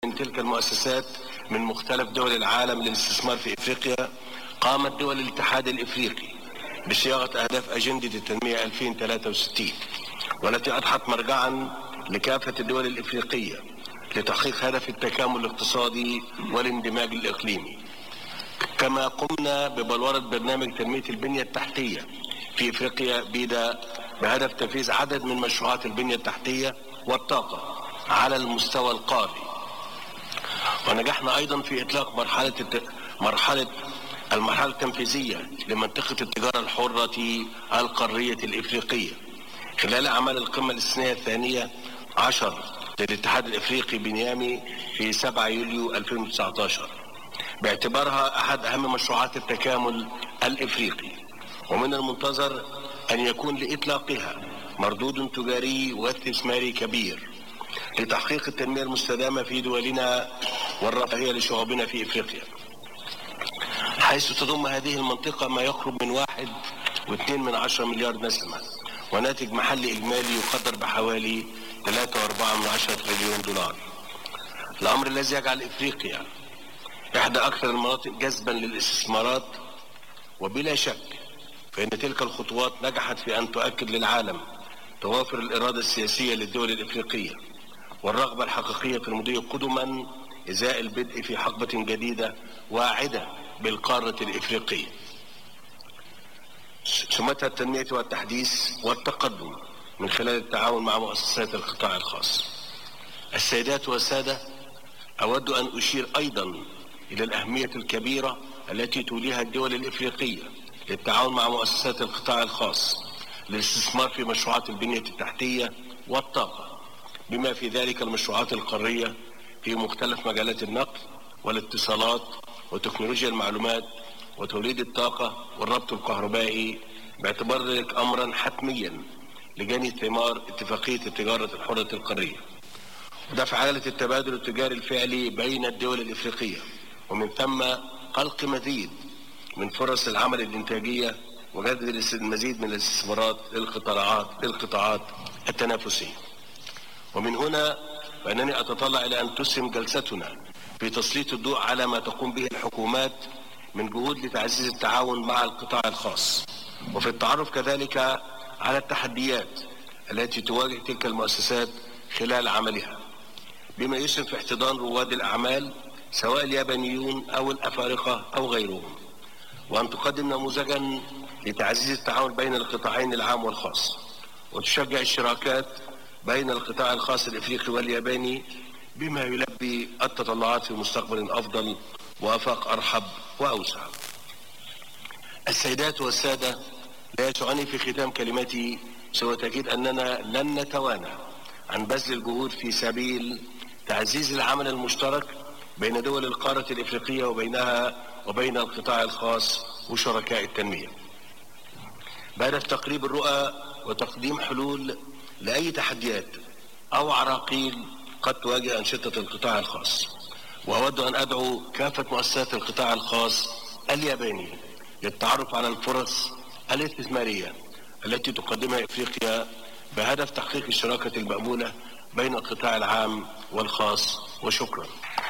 من تلك المؤسسات من مختلف دول العالم للاستثمار في افريقيا قامت دول الاتحاد الافريقي بصياغه اهداف اجنده التنميه 2063 والتي اضحت مرجعا لكافه الدول الافريقيه لتحقيق هدف التكامل الاقتصادي والاندماج الاقليمي. كما قمنا ببلوره برنامج تنميه البنيه التحتيه في افريقيا بيدا بهدف تنفيذ عدد من مشروعات البنيه التحتيه والطاقه على المستوى القاري. ونجحنا ايضا في اطلاق مرحله الت... مرحله المرحله التنفيذيه لمنطقه التجاره الحره القاريه الافريقيه خلال اعمال القمه الاستثنائيه الثانيه عشر للاتحاد الافريقي بنيامي في 7 يوليو 2019 باعتبارها احد اهم مشروعات التكامل الافريقي ومن المنتظر ان يكون لاطلاقها مردود تجاري واستثماري كبير لتحقيق التنميه المستدامه في دولنا والرفاهيه لشعوبنا في افريقيا حيث تضم هذه المنطقه ما يقرب من واحد واثنين من عشرة مليار نسمه وناتج محلي اجمالي يقدر بحوالي 3.4 من عشرة تريليون دولار الامر الذي يجعل افريقيا احدى اكثر المناطق جذبا للاستثمارات وبلا شك فان تلك الخطوات نجحت في ان تؤكد للعالم توافر الاراده السياسيه للدول الافريقيه والرغبه الحقيقيه في المضي قدما ازاء البدء في حقبه جديده واعده بالقاره الافريقيه. سمتها التنميه والتحديث والتقدم من خلال التعاون مع مؤسسات القطاع الخاص. السيدات والساده اود ان اشير ايضا الى الاهميه الكبيره التي توليها الدول الافريقيه للتعاون مع مؤسسات القطاع الخاص للاستثمار في مشروعات البنيه التحتيه والطاقه بما في ذلك المشروعات القاريه في مختلف مجالات النقل والاتصالات وتكنولوجيا المعلومات وتوليد الطاقه والربط الكهربائي باعتبار ذلك امرا حتميا لجني ثمار اتفاقيه التجاره الحره القاريه ودفع عجله التبادل التجاري الفعلي بين الدول الافريقيه ومن ثم خلق مزيد من فرص العمل الانتاجيه وجذب المزيد من الاستثمارات للقطاعات للقطاعات التنافسيه. ومن هنا فانني اتطلع الى ان تسهم جلستنا في تسليط الضوء على ما تقوم به الحكومات من جهود لتعزيز التعاون مع القطاع الخاص وفي التعرف كذلك على التحديات التي تواجه تلك المؤسسات خلال عملها بما يسهم في احتضان رواد الاعمال سواء اليابانيون او الافارقه او غيرهم وأن تقدم نموذجا لتعزيز التعاون بين القطاعين العام والخاص وتشجع الشراكات بين القطاع الخاص الافريقي والياباني بما يلبي التطلعات في مستقبل افضل وافاق ارحب واوسع. السيدات والساده لا يسعني في ختام كلمتي سوى تاكيد اننا لن نتوانى عن بذل الجهود في سبيل تعزيز العمل المشترك بين دول القاره الافريقيه وبينها وبين القطاع الخاص وشركاء التنمية بهدف تقريب الرؤى وتقديم حلول لأي تحديات أو عراقيل قد تواجه أنشطة القطاع الخاص وأود أن أدعو كافة مؤسسات القطاع الخاص الياباني للتعرف على الفرص الاستثمارية التي تقدمها إفريقيا بهدف تحقيق الشراكة المأمولة بين القطاع العام والخاص وشكرا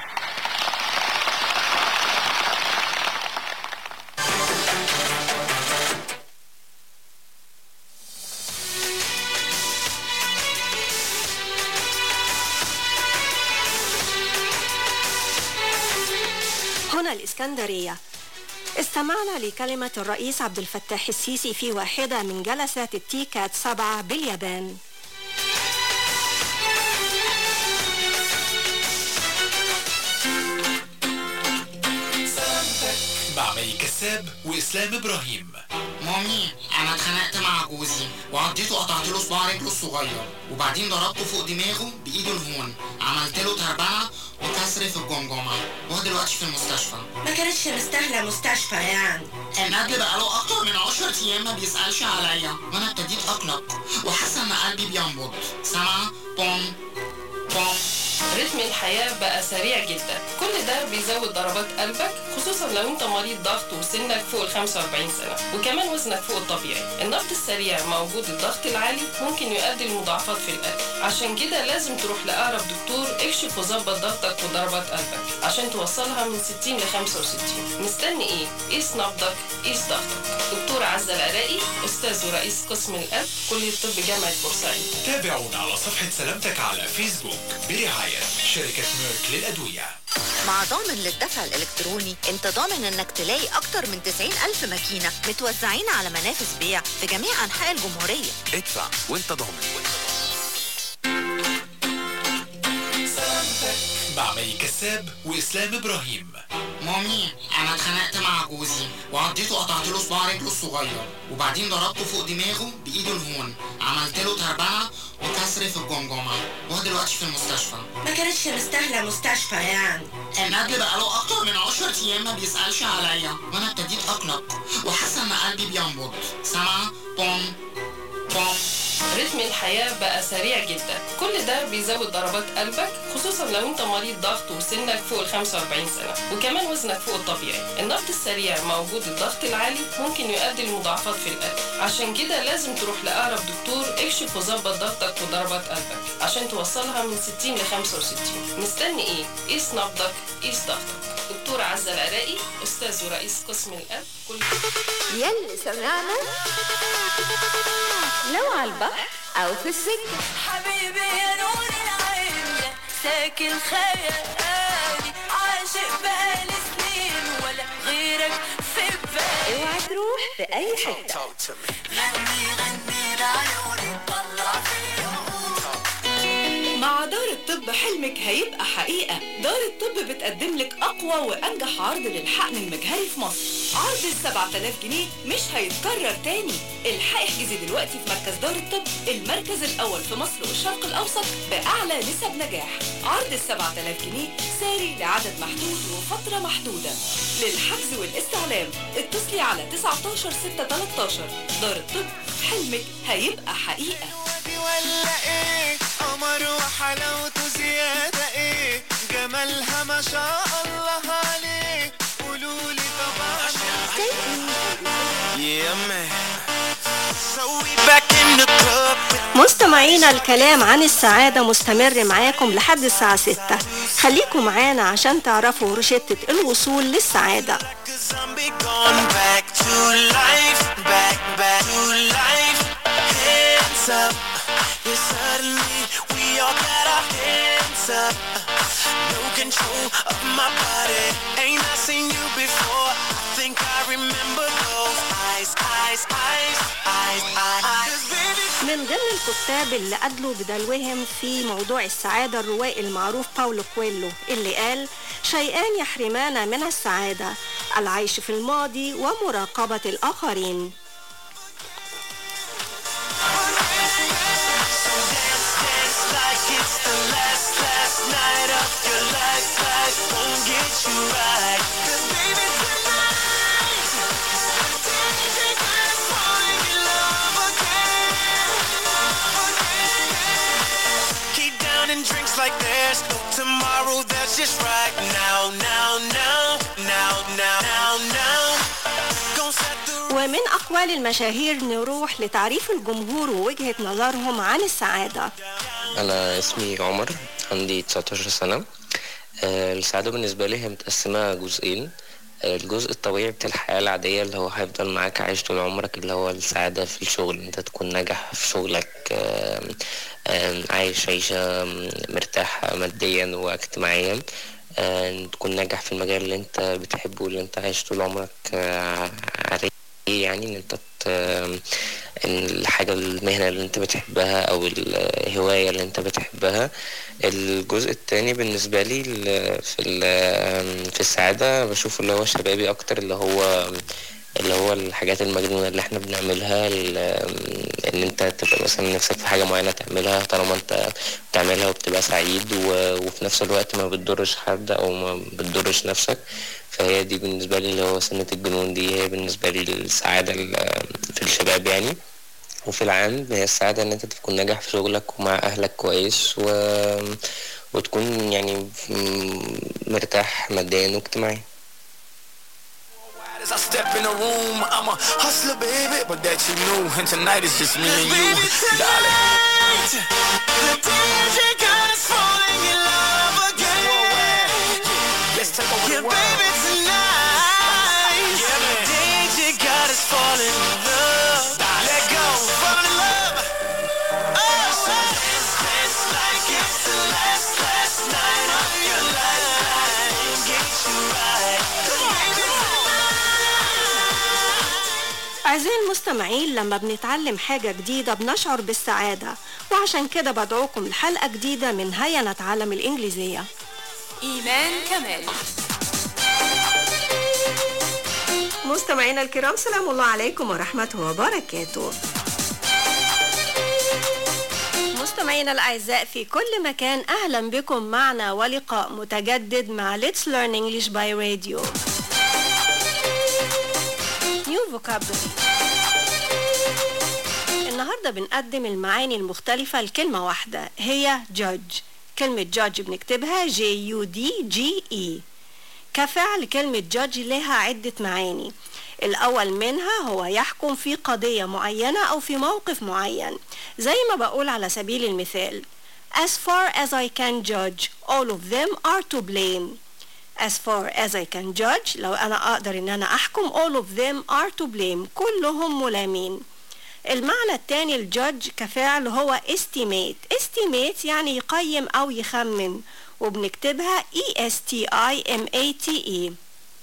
هنا الإسكندرية استمعنا لكلمة الرئيس عبد الفتاح السيسي في واحدة من جلسات التيكات سبعة باليابان مع مي كساب وإسلام إبراهيم مامي انا اتخانقت مع جوزي وعضيته قطعت له صباع رجله الصغير وبعدين ضربته فوق دماغه بايده الهون عملت له تربنه وكسر في الجمجمه وهو دلوقتي في المستشفى ما كانتش مستاهله مستشفى يعني النجل بقاله اكتر من 10 ايام ما بيسالش عليا وانا ابتديت اقلق وحاسه ان قلبي بينبض سامعه بوم بوم رتم الحياة بقى سريع جدا كل ده بيزود ضربات قلبك خصوصا لو انت مريض ضغط وسنك فوق ال 45 سنة وكمان وزنك فوق الطبيعي النبض السريع مع وجود الضغط العالي ممكن يؤدي لمضاعفات في القلب عشان كده لازم تروح لأقرب دكتور اكشف وظبط ضغطك وضربات قلبك عشان توصلها من 60 ل 65 مستني ايه؟ قيس نبضك قيس ضغطك دكتور عزة العراقي أستاذ ورئيس قسم القلب كلية طب جامعة بورسعيد تابعونا على صفحة سلامتك على فيسبوك برعاية شركة ميرك للأدوية مع ضامن للدفع الإلكتروني انت ضامن انك تلاقي اكتر من 90 ألف ماكينة متوزعين على منافذ بيع في جميع أنحاء الجمهورية ادفع وانت ضامن مع مي كساب وإسلام إبراهيم مامي انا اتخانقت مع جوزي وعضيته وقطعت له صباع رجله الصغير وبعدين ضربته فوق دماغه بايده الهون عملت له تربنه وكسر في الجمجمه وهو دلوقتي في المستشفى ما كانتش مستاهلة مستشفى يعني النبل بقاله اكتر من 10 ايام ما بيسالش عليا وانا ابتديت اقلق وحاسه ان قلبي بينبض سامعه بوم بوم رتم الحياة بقى سريع جدا كل ده بيزود ضربات قلبك خصوصا لو انت مريض ضغط وسنك فوق ال 45 سنة وكمان وزنك فوق الطبيعي النبض السريع مع وجود الضغط العالي ممكن يؤدي لمضاعفات في القلب عشان كده لازم تروح لأقرب دكتور اكشف وظبط ضغطك وضربات قلبك عشان توصلها من 60 ل 65 مستني ايه؟ قيس نبضك قيس ضغطك دكتور عزة العراقي أستاذ ورئيس قسم القلب كل يلي سمعنا لو على البحر أو في السجن حبيبي يا نور العين ساكن خيالي عاشق بقالي سنين ولا غيرك في بالي اوعى تروح في أي حتة غني غني لعيوني طلع فيهم مع دار الطب حلمك هيبقى حقيقة دار الطب بتقدم لك أقوى وأنجح عرض للحقن المجهري في مصر عرض ال 7000 جنيه مش هيتكرر تاني الحق احجزي دلوقتي في مركز دار الطب المركز الأول في مصر والشرق الأوسط بأعلى نسب نجاح عرض ال 7000 جنيه ساري لعدد محدود وفترة محدودة للحجز والاستعلام اتصلي على 19 6 13 دار الطب حلمك هيبقى حقيقة ولا ايه قمر وحلاوته زيادة ايه جمالها ما شاء الله عليه قولولي طبعا Yeah, man. So we back in the club with مستمعينا الكلام عن السعادة مستمر معاكم لحد الساعة 6 خليكم معانا عشان تعرفوا روشتة الوصول للسعادة Cause I'm be going back to life, back, back to life. Hands up, yeah, suddenly we all got our hands up. No control of my body. Ain't I seen you before? I think I remember those eyes, eyes, eyes, eyes, eyes. 'Cause baby, من ضمن الكتاب اللي أدلوا بدلوهم في موضوع السعادة الروائي المعروف باولو كويلو اللي قال شيئان يحرمان من السعادة العيش في الماضي ومراقبة الآخرين dance like it's the last, last night of your life. Life won't get you right. 'Cause baby, tonight, I'm taking this falling in love again, again. Keep downing drinks like there's no tomorrow. That's just right now, now, now, now, now, now, now. Gonna set the ومن أقوال المشاهير نروح لتعريف الجمهور ووجهة نظرهم عن السعادة أنا اسمي عمر عندي 19 سنة آه، السعادة بالنسبة لي هي متقسمة جزئين آه، الجزء الطبيعي بتاع الحياة العادية اللي هو هيفضل معاك عايش طول عمرك اللي هو السعادة في الشغل انت تكون ناجح في شغلك آم، آم، عايش عيشة مرتاح ماديا واجتماعيا آه، تكون ناجح في المجال اللي انت بتحبه واللي انت عايش طول عمرك آه، عليه يعني ان انت ت- إن الحاجة المهنة اللي انت بتحبها او الهواية اللي انت بتحبها الجزء التاني بالنسبة لي ال- في ال- في السعادة بشوف اللي هو شبابي اكتر اللي هو اللي هو الحاجات المجنونة اللي احنا بنعملها ال- ان انت تبقى مثلا نفسك في حاجة معينة تعملها طالما انت بتعملها وبتبقى سعيد و- وفي نفس الوقت ما بتضرش حد او ما بتضرش نفسك فهي دي بالنسبة لي اللي هو سنة الجنون دي هي بالنسبة لي السعادة ال- في الشباب يعني وفي العام هي السعادة إن أنت تكون ناجح في شغلك ومع أهلك كويس و... وتكون يعني م- مرتاح ماديا واجتماعيا As I step in the room, I'm a hustler, baby, but that you knew. And tonight is just me and you, darling. The DJ got us falling in love again. Let's take over the world. baby, tonight. Yeah, man. DJ got us falling in love. Let go, fall in love. Oh, so dance, dance like it's the last, last night of your life. Get you right. Baby, أعزائي المستمعين لما بنتعلم حاجة جديدة بنشعر بالسعادة وعشان كده بدعوكم لحلقة جديدة من هيا نتعلم الإنجليزية إيمان كمال مستمعينا الكرام سلام الله عليكم ورحمة وبركاته مستمعينا الأعزاء في كل مكان أهلا بكم معنا ولقاء متجدد مع Let's Learn English by Radio New Vocabulary النهاردة بنقدم المعاني المختلفة لكلمة واحدة هي judge كلمة judge بنكتبها J-U-D-G-E كفعل كلمة judge لها عدة معاني الأول منها هو يحكم في قضية معينة أو في موقف معين زي ما بقول على سبيل المثال As far as I can judge all of them are to blame As far as I can judge لو أنا أقدر إن أنا أحكم all of them are to blame كلهم ملامين المعنى التاني الجادج كفعل هو estimate estimate يعني يقيم أو يخمن وبنكتبها E-S-T-I-M-A-T-E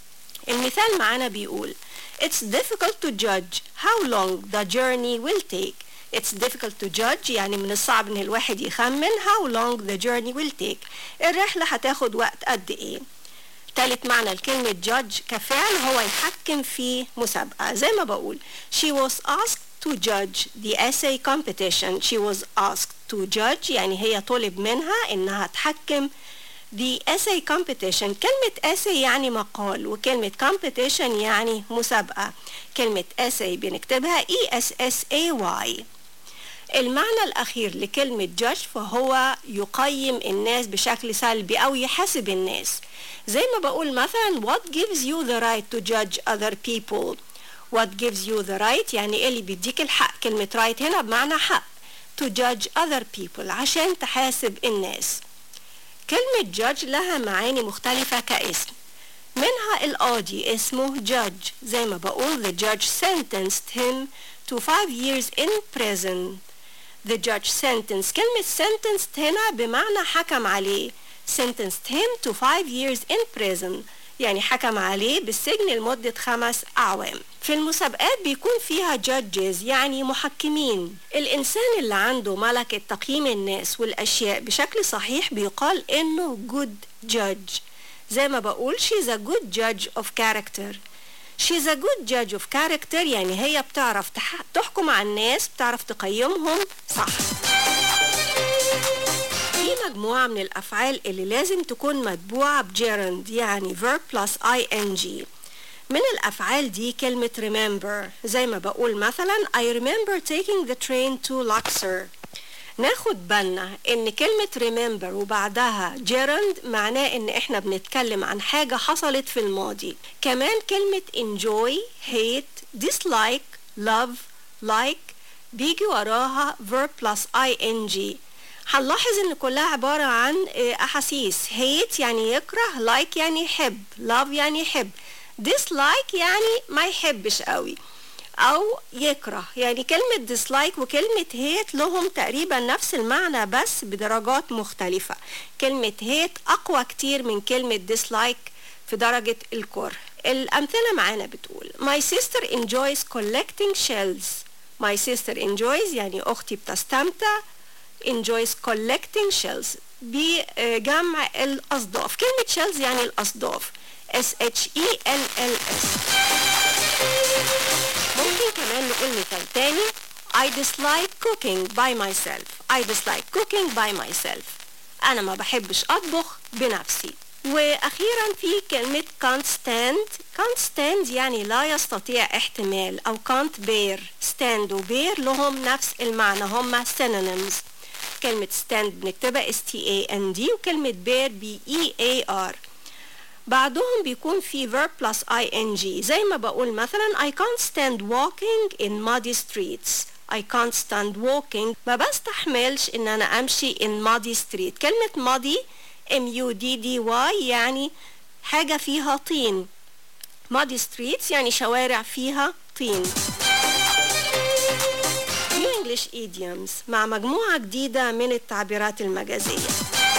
المثال معانا بيقول It's difficult to judge how long the journey will take It's difficult to judge يعني من الصعب ان الواحد يخمن how long the journey will take الرحلة هتاخد وقت قد ايه تالت معنى لكلمة judge كفعل هو يحكم في مسابقة زي ما بقول She was asked to judge the essay competition She was asked to judge يعني هي طلب منها إنها تحكم the essay competition كلمة essay يعني مقال وكلمة competition يعني مسابقة كلمة essay بنكتبها E-S-S-A-Y المعنى الأخير لكلمة judge فهو يقيم الناس بشكل سلبي أو يحاسب الناس زي ما بقول مثلا what gives you the right to judge other people what gives you the right يعني إيه اللي بيديك الحق كلمة right هنا بمعنى حق to judge other people عشان تحاسب الناس كلمة judge لها معاني مختلفة كاسم منها القاضي اسمه judge زي ما بقول the judge sentenced him to five years in prison the judge sentenced كلمة sentenced هنا بمعنى حكم عليه sentenced him to five years in prison يعني حكم عليه بالسجن لمدة خمس أعوام في المسابقات بيكون فيها judges يعني محكمين الإنسان اللي عنده ملكة تقييم الناس والأشياء بشكل صحيح بيقال إنه good judge زي ما بقول she's a good judge of character she's a good judge of character يعني هي بتعرف تح- تحكم على الناس بتعرف تقيمهم صح في مجموعة من الأفعال اللي لازم تكون متبوعة بجيرند يعني verb plus ing من الأفعال دي كلمة remember زي ما بقول مثلا I remember taking the train to Luxor ناخد بالنا ان كلمة remember وبعدها gerund معناه ان احنا بنتكلم عن حاجة حصلت في الماضي كمان كلمة enjoy hate dislike love like بيجي وراها verb plus ing هنلاحظ ان كلها عبارة عن آه، احاسيس hate يعني يكره like يعني يحب love يعني يحب dislike يعني ما يحبش قوي او يكره يعني كلمة dislike وكلمة hate لهم تقريبا نفس المعنى بس بدرجات مختلفة كلمة hate اقوى كتير من كلمة dislike في درجة الكره الامثلة معانا بتقول my sister enjoys collecting shells my sister enjoys يعني اختي بتستمتع enjoys collecting shells بجمع الأصداف كلمة shells يعني الأصداف S H E L L S ممكن كمان نقول مثال تاني I dislike cooking by myself I dislike cooking by myself أنا ما بحبش أطبخ بنفسي وأخيرا في كلمة can't stand can't stand يعني لا يستطيع احتمال أو can't bear stand و bear لهم نفس المعنى هما synonyms كلمة stand بنكتبها S-T-A-N-D وكلمة bear B-E-A-R بعدهم بيكون في verb plus ing زي ما بقول مثلا I can't stand walking in muddy streets I can't stand walking ما بستحملش ان انا امشي in muddy street كلمة muddy M-U-D-D-Y يعني حاجة فيها طين muddy streets يعني شوارع فيها طين New English Idioms مع مجموعة جديدة من التعبيرات المجازية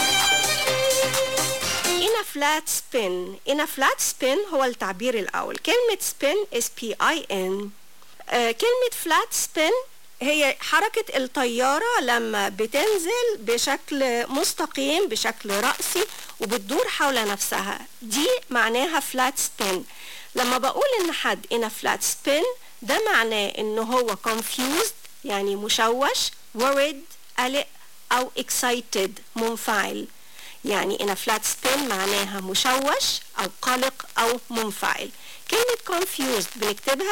In a flat spin In a flat spin هو التعبير الأول كلمة spin S-P-I-N آه كلمة flat spin هي حركة الطيارة لما بتنزل بشكل مستقيم بشكل رأسي وبتدور حول نفسها دي معناها flat spin لما بقول ان حد in a flat spin ده معناه انه هو confused يعني مشوش worried قلق او excited منفعل يعني in a flat spin معناها مشوش او قلق او منفعل كلمة confused بنكتبها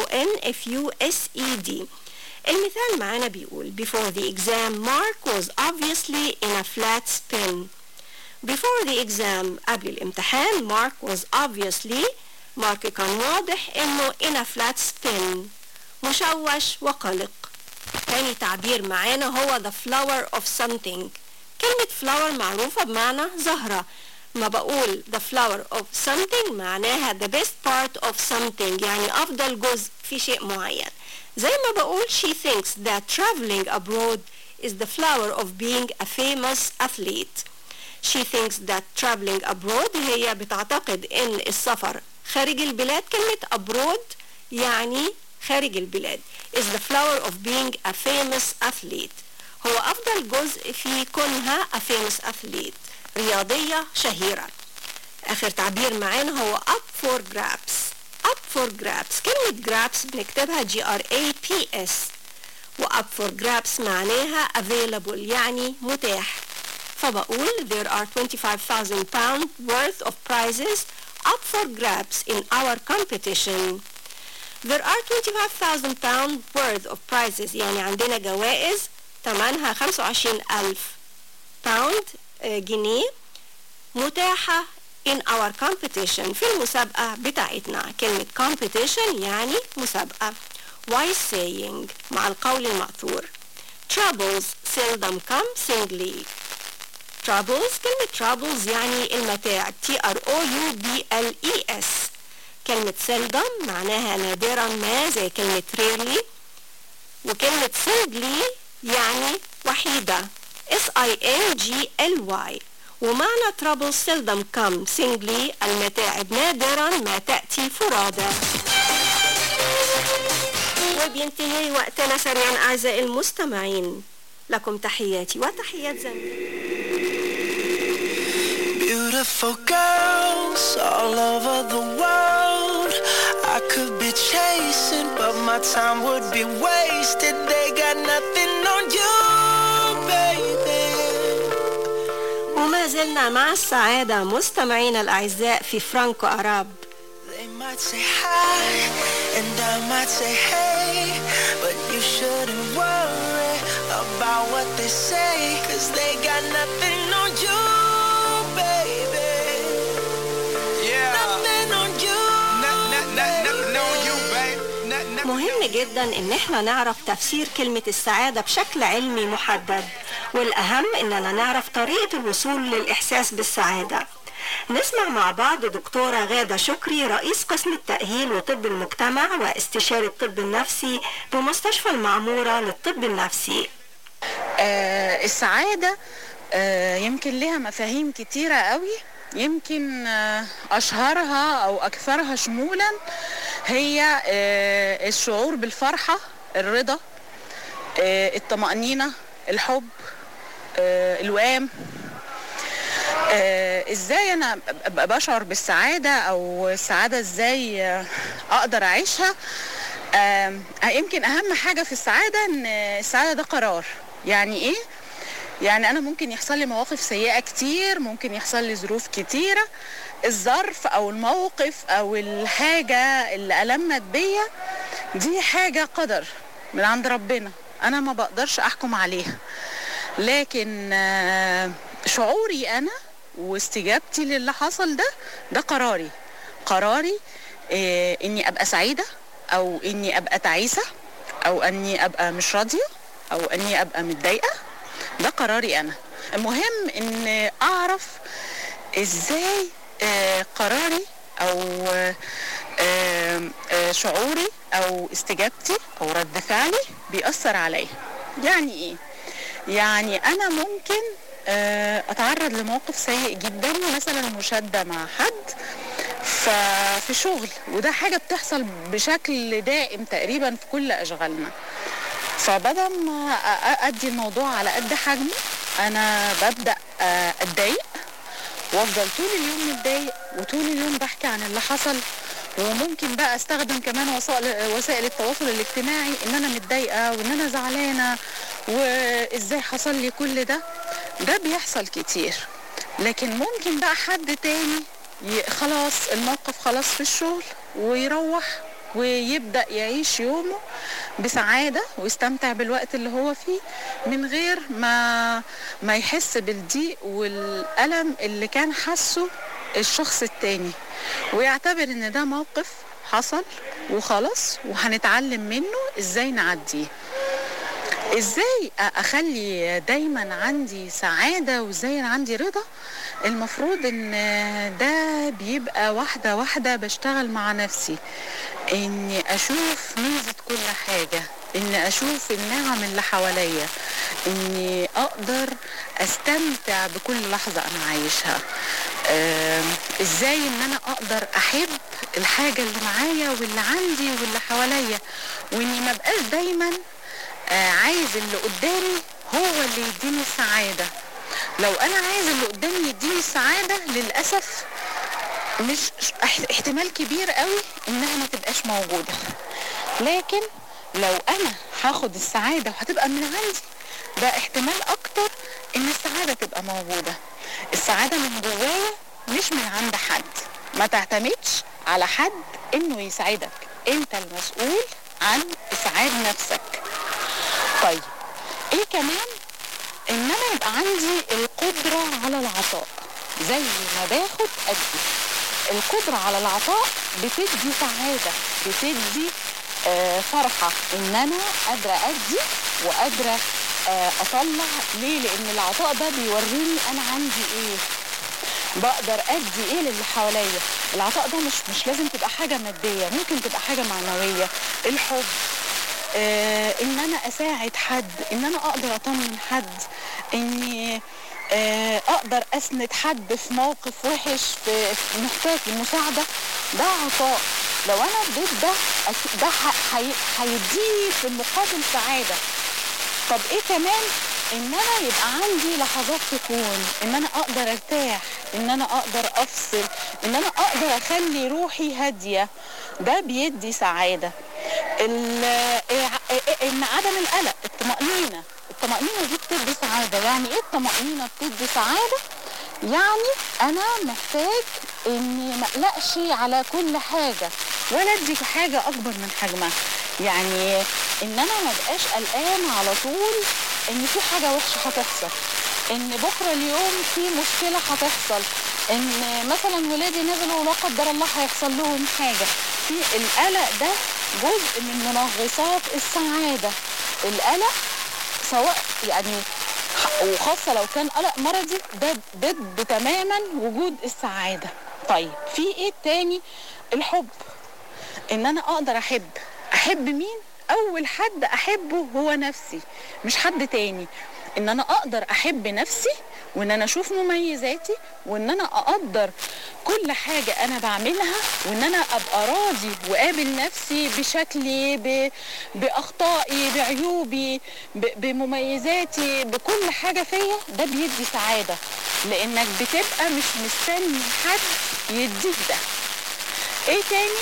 C-O-N-F-U-S-E-D المثال معانا بيقول before the exam Mark was obviously in a flat spin before the exam قبل الامتحان Mark was obviously مارك كان واضح انه in a flat spin مشوش وقلق تاني تعبير معانا هو the flower of something كلمة flower معروفة بمعنى زهرة ما بقول the flower of something معناها the best part of something يعني أفضل جزء في شيء معين زي ما بقول she thinks that traveling abroad is the flower of being a famous athlete she thinks that traveling abroad هي بتعتقد ان السفر خارج البلاد كلمة abroad يعني خارج البلاد is the flower of being a famous athlete هو أفضل جزء في كونها a famous athlete رياضية شهيرة آخر تعبير معانا هو up for grabs up for grabs كلمة grabs بنكتبها G R A P S و up for grabs معناها available يعني متاح فبقول there are 25,000 pound worth of prizes up for grabs in our competition there are 25,000 pound worth of prizes يعني عندنا جوائز ثمنها 25,000 باوند جنيه متاحة in our competition في المسابقة بتاعتنا كلمة competition يعني مسابقة wise saying مع القول المأثور troubles seldom come singly troubles كلمة troubles يعني المتاع T R O U B L E S كلمة seldom معناها نادرا ما زي كلمة rarely وكلمة singly يعني وحيدة S I N G L Y ومعنى trouble seldom come singly المتاعب نادرا ما تأتي فرادى وبينتهي وقتنا سريعا أعزائي المستمعين لكم تحياتي وتحيات زميلي Beautiful girls all over the world. I could be chasing, but my time would be wasted. They got nothing on you, baby. وما زلنا مع السعادة مستمعينا الأعزاء في فرانكو أراب They might say hi, and I might say hey, but you shouldn't worry about what they say, cause they got nothing on you, baby. Yeah. Nothing on you. Nothing on you, baby. مهم جدا ان احنا نعرف تفسير كلمة السعادة بشكل علمي محدد والاهم اننا نعرف طريقة الوصول للاحساس بالسعادة نسمع مع بعض دكتورة غادة شكري رئيس قسم التأهيل وطب المجتمع واستشاري الطب النفسي بمستشفى المعمورة للطب النفسي آه السعادة آه يمكن لها مفاهيم كتيرة قوي يمكن آه أشهرها أو أكثرها شمولا هي آه الشعور بالفرحة الرضا آه الطمأنينة الحب آه الوئام آه ازاي انا ابقى بشعر بالسعاده او السعاده ازاي آه اقدر اعيشها آه يمكن اهم حاجه في السعاده ان السعاده ده قرار يعني ايه يعني انا ممكن يحصل لي مواقف سيئه كتير ممكن يحصل لي ظروف كتيره الظرف او الموقف او الحاجه اللي المت بيا دي حاجه قدر من عند ربنا انا ما بقدرش احكم عليها لكن آه، شعوري انا واستجابتي للي حصل ده ده قراري قراري آه، اني ابقى سعيده او اني ابقى تعيسه او اني ابقى مش راضيه او اني ابقى متضايقه ده قراري انا المهم ان اعرف ازاي آه، قراري او آه، آه، آه، شعوري او استجابتي او رد فعلي بيأثر عليا يعني ايه يعني انا ممكن آه، اتعرض لموقف سيء جدا مثلا مشاده مع حد ف- في شغل وده حاجه بتحصل بشكل دائم تقريبا في كل اشغالنا فبدل ما أ- أ- ادي الموضوع على قد حجمه انا ببدا آه، اتضايق وافضل طول اليوم متضايق وطول اليوم بحكي عن اللي حصل وممكن بقى استخدم كمان وسائل وسائل التواصل الاجتماعي ان انا متضايقه وان انا زعلانه وازاي حصل لي كل ده ده بيحصل كتير لكن ممكن بقى حد تاني ي- خلاص الموقف خلاص في الشغل ويروح ويبدأ يعيش يومه بسعادة ويستمتع بالوقت اللي هو فيه من غير ما ما يحس بالضيق والألم اللي كان حاسه الشخص التاني ويعتبر ان ده موقف حصل وخلاص وهنتعلم منه ازاي نعديه ازاي اخلي دايما عندي سعادة وازاي أنا عندي رضا المفروض ان ده بيبقى واحدة واحدة بشتغل مع نفسي اني اشوف ميزة كل حاجة اني اشوف النعم اللي حواليا اني اقدر استمتع بكل لحظة انا عايشها آم، ازاي ان انا اقدر احب الحاجة اللي معايا واللي عندي واللي حواليا واني ما بقاش دايما آه، عايز اللي قدامي هو اللي يديني السعادة لو انا عايز اللي قدامي يديني السعادة للأسف مش اح- احتمال كبير قوي انها ما تبقاش موجودة لكن لو انا هاخد السعادة وهتبقى من عندي ده احتمال اكتر ان السعادة تبقى موجودة السعادة من جوايا مش من عند حد ما تعتمدش على حد انه يسعدك انت المسؤول عن اسعاد نفسك طيب ايه كمان ان انا يبقى عندي القدرة على العطاء زي ما باخد ادي القدرة على العطاء بتدي سعادة بتدي آه فرحة ان انا قادرة ادي وقادرة آه اطلع ليه لان العطاء ده بيوريني انا عندي ايه بقدر ادي ايه للي حواليا العطاء ده مش مش لازم تبقى حاجة مادية ممكن تبقى حاجة معنوية الحب آه ان انا اساعد حد ان انا اقدر اطمن حد اني آه اقدر اسند حد في موقف وحش في في محتاج لمساعده ده عطاء لو انا اديت ده أكيد ده ح- هي- هيديني في المقابل سعاده طب ايه كمان ان انا يبقى عندي لحظات سكون ان انا اقدر ارتاح ان انا اقدر افصل ان انا اقدر اخلي روحي هاديه ده بيدي سعاده ال- إيه- ان عدم القلق الطمأنينة الطمأنينة دي بتدي سعادة يعني ايه الطمأنينة بتدي سعادة يعني انا محتاج اني ما اقلقش على كل حاجة ولا ادي حاجة اكبر من حجمها يعني ان انا ما بقاش قلقان على طول ان في حاجة وحشة هتحصل ان بكرة اليوم في مشكلة هتحصل ان مثلا ولادي نزلوا ولا قدر الله هيحصل لهم حاجة في القلق ده جزء من منغصات السعادة القلق سواء يعني ح- وخاصة لو كان قلق مرضي ده ضد تماما وجود السعادة طيب في ايه تاني الحب ان انا اقدر احب احب مين اول حد احبه هو نفسي مش حد تاني ان انا اقدر احب نفسي وان انا اشوف مميزاتي وان انا اقدر كل حاجة انا بعملها وان انا ابقى راضي وقابل نفسي بشكلي ب... باخطائي بعيوبي ب... بمميزاتي بكل حاجة فيا ده بيدي سعادة لانك بتبقى مش مستني حد يديك ده ايه تاني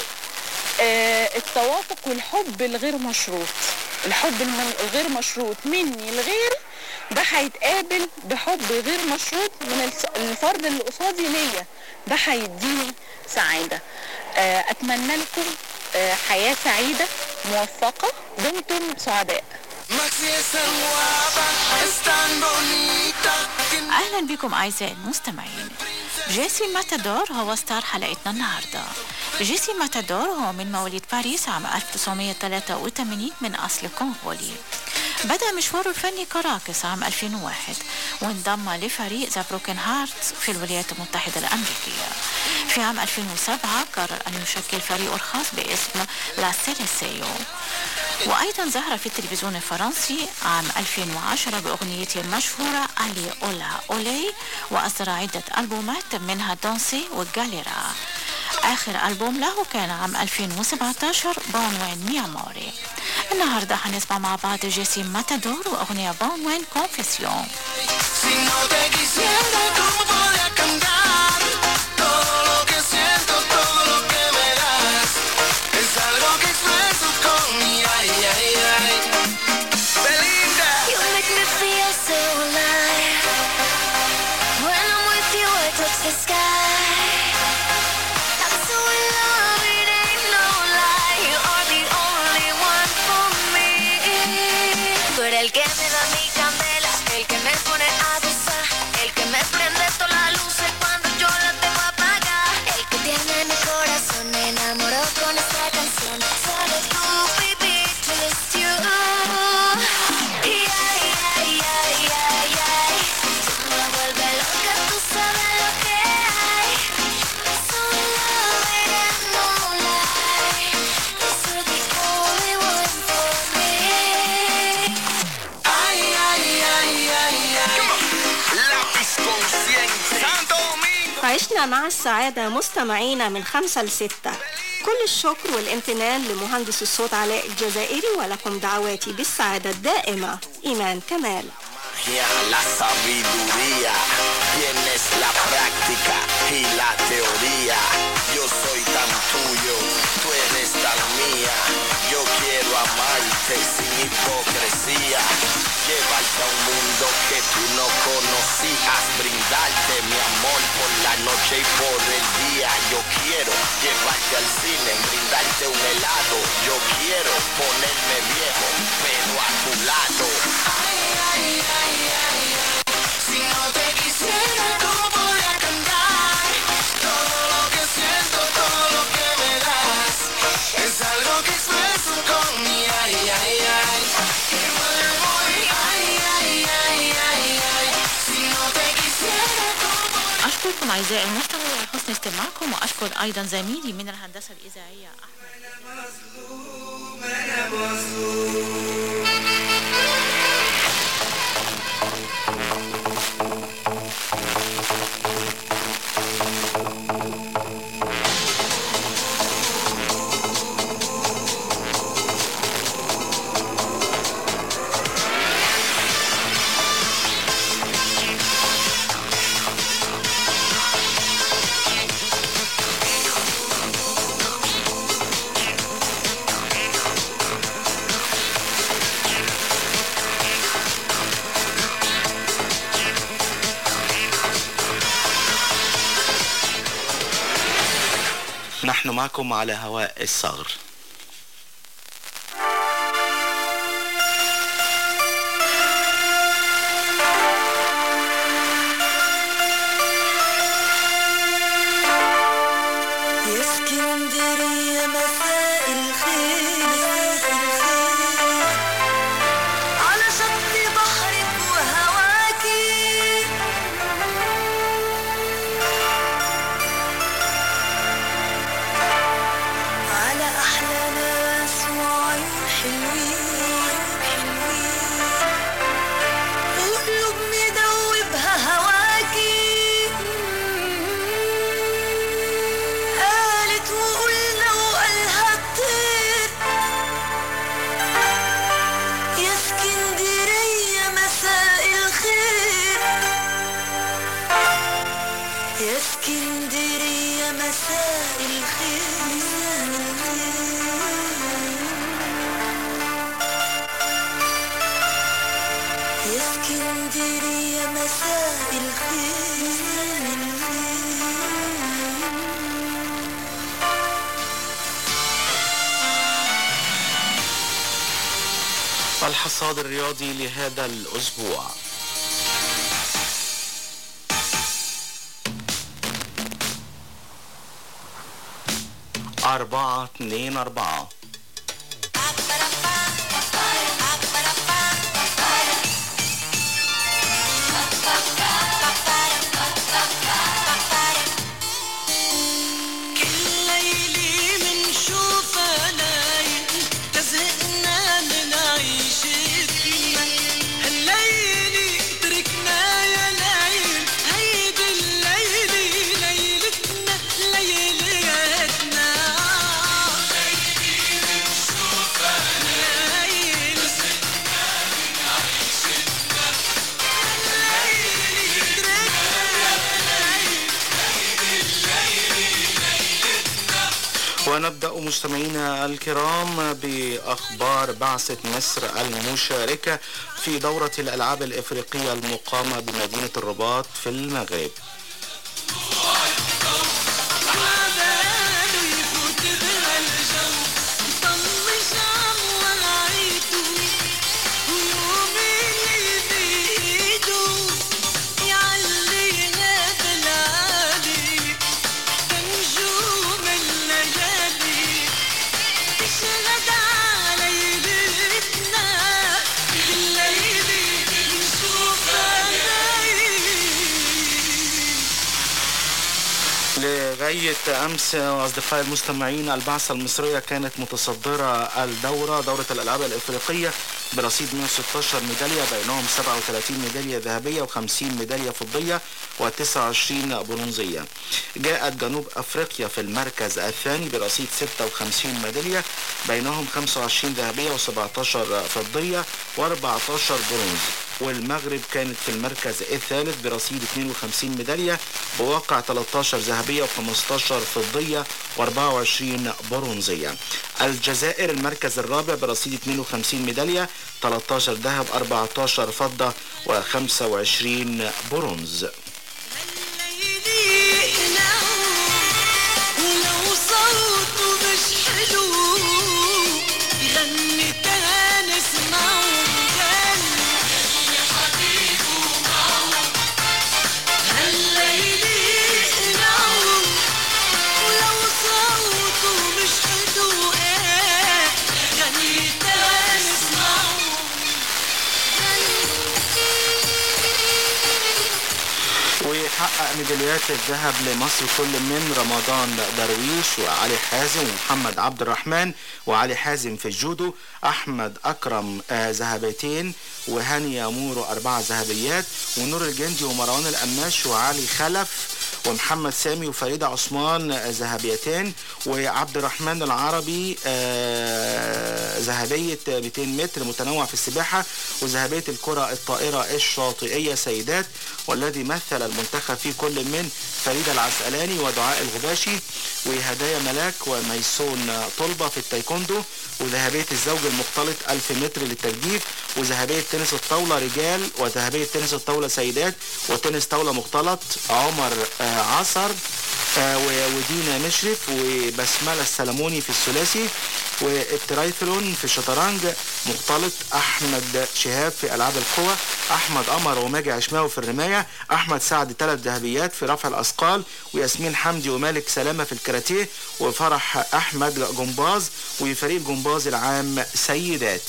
آه التوافق والحب الغير مشروط الحب الم- الغير مشروط مني لغيري ده هيتقابل بحب غير مشروط من الس- الفرد اللي قصادي ليا ده هيديني سعادة آه اتمنى لكم آه حياة سعيدة موفقة دمتم سعداء Maxi es tan guapa, es tan bonita. que أهلا بكم أعزائي المستمعين جيسي ماتادور هو ستار حلقتنا النهاردة جيسي ماتادور هو من مواليد باريس عام 1983 من أصل كونغولي بدأ مشواره الفني كراقص عام 2001 وانضم لفريق ذا بروكن هارتس في الولايات المتحدة الأمريكية في عام 2007 قرر أن يشكل فريقه الخاص باسم لا سيليسيو وأيضا ظهر في التلفزيون الفرنسي عام 2010 بأغنيته المشهورة ألي أولا أولي وأصدر عدة ألبومات منها دونسي وجاليرا آخر ألبوم له كان عام 2017 بعنوان مياموري النهاردة هنسمع مع بعض جيسي ماتادور وأغنية بعنوان كونفيسيون Si no te quisiera, ¿cómo podría cambiar? Todo lo que siento, todo lo que me das Es algo que expreso con mi ay, ay, ay Belinda You make me feel so alive. When I'm with you, I touch the sky. I'm so in love, it ain't no lie. You are the only one for me. Tú eres el que me da mi candela, el que me pone a gozar, el que me prende todas las luces cuando yo la tengo apagada, el que tiene mi corazón enamorado con esta canción. Solo tú, baby, just you. Y ay, ay, ay, ay, ay. Tú me vuelves loca, tú sabes lo que hay. I'm so in love, it ain't no lie. 'Cause you're the only one for me. Ay, ay, ay, ay, ay Lápiz consciente Santo Domingo عشنا مع السعادة مستمعينا من خمسة لستة كل الشكر والامتنان لمهندس الصوت علاء الجزائري ولكم دعواتي بالسعادة الدائمة إيمان كمال magia, la sabiduría. Tienes la práctica y la teoría. Yo soy tan tuyo, tú eres tan mía. Yo quiero amarte sin hipocresía. Llevarte a un mundo que tú no conocías. Brindarte mi amor por la noche y por el día. Yo quiero llevarte al cine, brindarte un helado. Yo quiero ponerme viejo, pero a tu lado. Si no te quisiera, ¿cómo podría cantar? Todo lo que siento, todo lo que me das Es algo que expreso con mi ay, ay, ay Que me voy, ay, ay, ay, ay, ay Si no te quisiera, ¿cómo أشكركم أعزائي المستمعين على حسن استماعكم وأشكر أيضا زميلي من الهندسة الإذاعية نحن معكم على هواء الصغر يا اسكندرية مساء الخير على شط بحرك وهواكي على أحلى ناس وعيون حلوين حلوين وقلوب مدوبها هواكي قالت وقلنا وقالها الطير يا اسكندرية مساء الخير يا اسكندرية مساء الخير يا اسكندرية مساء الخير الحصاد الرياضي لهذا الأسبوع أربعة اتنين أربعة كل ليلة منشوفها ليل تزهقنا من عيشتنا هالليلة تركنا يا ليل هيدي الليلة ليلتنا ليلتنا ليلة منشوفها ليل تزهقنا من عيشتنا هالليلة تركنا يا ونبدأ مستمعينا الكرام بأخبار بعثة مصر المشاركة في دورة الألعاب الإفريقية المقامة بمدينة الرباط في المغرب لغاية أمس أصدقائي المستمعين البعثة المصرية كانت متصدرة الدورة دورة الألعاب الإفريقية برصيد 116 ميدالية بينهم 37 ميدالية ذهبية و50 ميدالية فضية و29 برونزية جاءت جنوب أفريقيا في المركز الثاني برصيد 56 ميدالية بينهم 25 ذهبية و17 فضية و14 برونز والمغرب كانت في المركز الثالث برصيد 52 ميدالية بواقع 13 ذهبية و15 فضية و24 برونزية الجزائر المركز الرابع برصيد 52 ميدالية 13 ذهب 14 فضة و25 برونز ولو صوته مش حلو يغني تاني اسمعه يغني حبيبه معه هالليلي يقنعه ولو صوته مش حلو ايه غني تاني اسمعه ويحقق ميداليات الذهب لمصر كل من رمضان درويش وعلي حازم ومحمد عبد الرحمن وعلي حازم في الجودو احمد اكرم آه، ذهبيتين وهاني مورو اربع ذهبيات ونور الجندي ومروان القماش وعلي خلف ومحمد سامي وفريدة عثمان آه، ذهبيتين وعبد الرحمن العربي آه، ذهبية 200 متر متنوع في السباحة وذهبية الكرة الطائرة الشاطئية سيدات والذي مثل المنتخب في كل من فريدة العسقلاني ودعاء الغباشي وهدايا ملاك وميسون طلبة في التايكوندو وذهبية الزوج المختلط 1000 متر للتجديف وذهبية تنس الطاولة رجال وذهبية تنس الطاولة سيدات وتنس طاولة مختلط عمر آه، عصر آه، و- ودينا مشرف وبسملة السلموني في الثلاثي والترايثلون في الشطرنج مختلط احمد شهاب في العاب القوى احمد قمر وماجي عشماوي في الرمايه احمد سعد ثلاث ذهبيات في رفع الاثقال وياسمين حمدي ومالك سلامه في الكاراتيه وفرح احمد جمباز وفريق الجمباز العام سيدات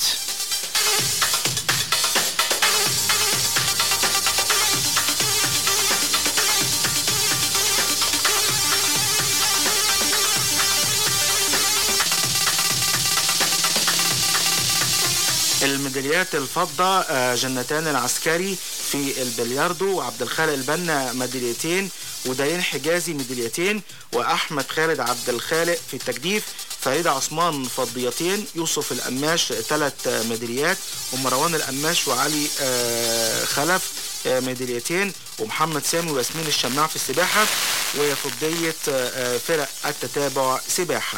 الميداليات الفضة آه، جنتان العسكري في البلياردو وعبد الخالق البنا ميداليتين ودارين حجازي ميداليتين وأحمد خالد عبد الخالق في التجديف فريدة عثمان فضيتين يوسف القماش ثلاث ميداليات ومروان القماش وعلي آه، خلف آه، ميداليتين ومحمد سامي وياسمين الشماع في السباحة وفضية آه، آه، فرق التتابع سباحة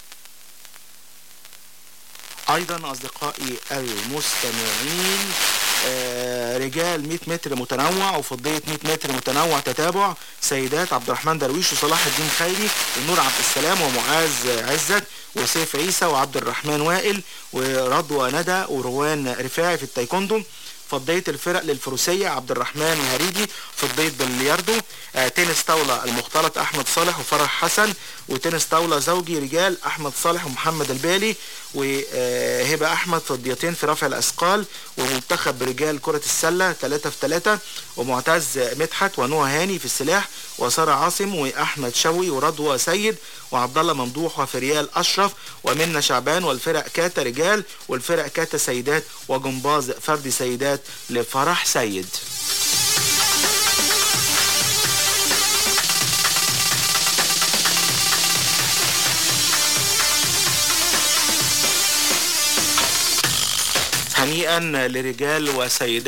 أيضا أصدقائي المستمعين آه، رجال 100 متر متنوع وفضية 100 متر متنوع تتابع سيدات عبد الرحمن درويش وصلاح الدين خيري ونور عبد السلام ومعاذ عزت وسيف عيسى وعبد الرحمن وائل ورضوى ندى وروان رفاعي في التايكوندو فضية الفرق للفروسية عبد الرحمن الهريدي فضية بلياردو آه تنس طاولة المختلط أحمد صالح وفرح حسن وتنس طاولة زوجي رجال أحمد صالح ومحمد البالي وهبة أحمد فضيتين في رفع الأثقال ومنتخب رجال كرة السلة 3 في 3 ومعتز مدحت ونوى هاني في السلاح وسارة عاصم وأحمد شوي ورضوى سيد وعبد الله ممدوح وفريال أشرف ومنى شعبان والفرق كاتا رجال والفرق كاتا سيدات وجمباز فردي سيدات لفرح سيد هنيئا لرجال وسيدات